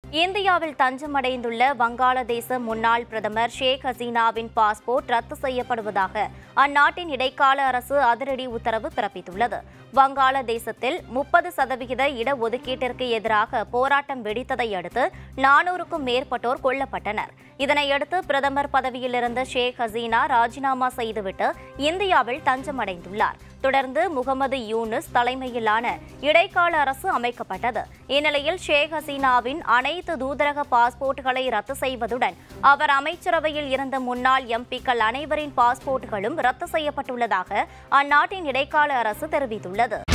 இந்தியாவில் தஞ்சமடைந்துள்ள வங்காளதேச முன்னாள் பிரதமர் ஷேக் ஹசீனாவின் பாஸ்போர்ட் ரத்து செய்யப்படுவதாக அந்நாட்டின் இடைக்கால அரசு அதிரடி உத்தரவு பிறப்பித்துள்ளது வங்காளதேசத்தில் முப்பது சதவிகித இடஒதுக்கீட்டிற்கு எதிராக போராட்டம் வெடித்ததை அடுத்து நானூறுக்கும் மேற்பட்டோர் கொல்லப்பட்டனர் இதனையடுத்து பிரதமர் பதவியில் இருந்த ஷேக் ஹசீனா ராஜினாமா செய்துவிட்டு இந்தியாவில் தஞ்சமடைந்துள்ளார் தொடர்ந்து முகமது யூனுஸ் தலைமையிலான இடைக்கால அரசு அமைக்கப்பட்டது இந்நிலையில் ஷேக் ஹசீனாவின் அனைத்து தூதரக பாஸ்போர்ட்களை ரத்து செய்வதுடன் அவர் அமைச்சரவையில் இருந்த முன்னாள் எம்பிக்கள் அனைவரின் பாஸ்போர்ட்களும் ரத்து செய்யப்பட்டுள்ளதாக அந்நாட்டின் இடைக்கால அரசு தெரிவித்துள்ளது